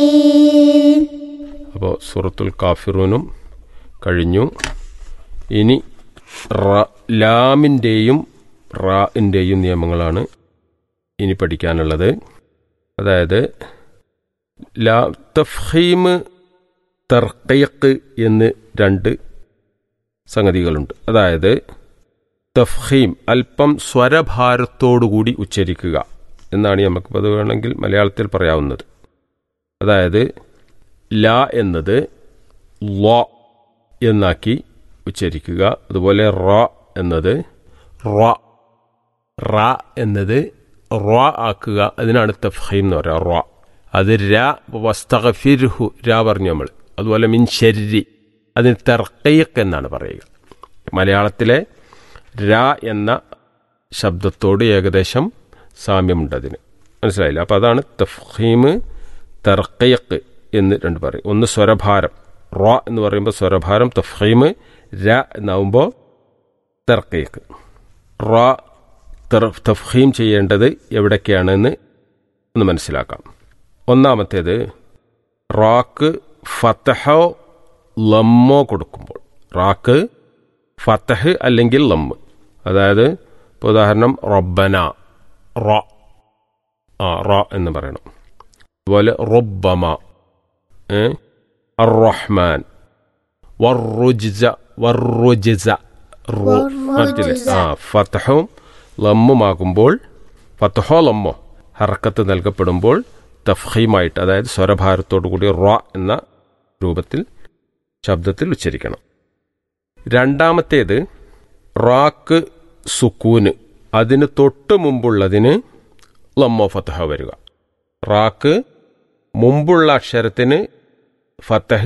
അപ്പോൾ സൂറത്തുൽ കാഫിറൂനും കഴിഞ്ഞു ഇനി റ ലാമിൻ്റെയും റാഇൻ്റെയും നിയമങ്ങളാണ് ഇനി പഠിക്കാനുള്ളത് അതായത് ലാ തഫ്ഹീം തർക്കയക്ക് എന്ന് രണ്ട് സംഗതികളുണ്ട് അതായത് തഫ്ഹീം അല്പം സ്വരഭാരത്തോടുകൂടി ഉച്ചരിക്കുക എന്നാണ് നമുക്ക് അത് വേണമെങ്കിൽ മലയാളത്തിൽ പറയാവുന്നത് അതായത് ല എന്നത് ല എന്നാക്കി ഉച്ചരിക്കുക അതുപോലെ റ എന്നത് റ റ എന്നത് റ ആക്കുക അതിനാണ് തഫ്ഹീം എന്ന് പറയുക റ അത് ര വസ്തഗഫിർഹു ര പറഞ്ഞു നമ്മൾ അതുപോലെ മിൻ ശരി അതിന് തെർക്കയ്ക്ക് എന്നാണ് പറയുക മലയാളത്തിലെ ര എന്ന ശബ്ദത്തോട് ഏകദേശം സാമ്യമുണ്ട് അതിന് മനസ്സിലായില്ല അപ്പോൾ അതാണ് തഫ്ഹീം തെർക്കയ്ക്ക് എന്ന് രണ്ട് പറയും ഒന്ന് സ്വരഭാരം റ എന്ന് പറയുമ്പോൾ സ്വരഭാരം തഫ്ഹീം ര എന്നാവുമ്പോൾ തെർക്കയ്ക്ക് റ തഫ്ഹീം ചെയ്യേണ്ടത് എവിടൊക്കെയാണെന്ന് ഒന്ന് മനസ്സിലാക്കാം ഒന്നാമത്തേത് റാക്ക് ഫത്തഹോ ലമ്മോ കൊടുക്കുമ്പോൾ റാക്ക് ഫത്തഹ് അല്ലെങ്കിൽ ലമ്മ് അതായത് ഇപ്പോൾ ഉദാഹരണം റബ്ബന റ ആ റ എന്ന് പറയണം അതുപോലെ റൊബ്ബമ അറഹ്മാൻ വർറുജിസ വർറുജിസ മനസ്സിലെ ആ ഫത്തഹും ലമ്മുമാകുമ്പോൾ ഫത്തഹോ ലമ്മോ ഹറക്കത്ത് നൽകപ്പെടുമ്പോൾ തഫ്ഹീമായിട്ട് അതായത് സ്വരഭാരത്തോടു കൂടി റ എന്ന രൂപത്തിൽ ശബ്ദത്തിൽ ഉച്ചരിക്കണം രണ്ടാമത്തേത് റാക്ക് സുക്കൂന് അതിന് തൊട്ട് മുമ്പുള്ളതിന് ലമ്മോ ഫത്തഹ വരിക റാക്ക് മുമ്പുള്ള അക്ഷരത്തിന് ഫത്തഹ്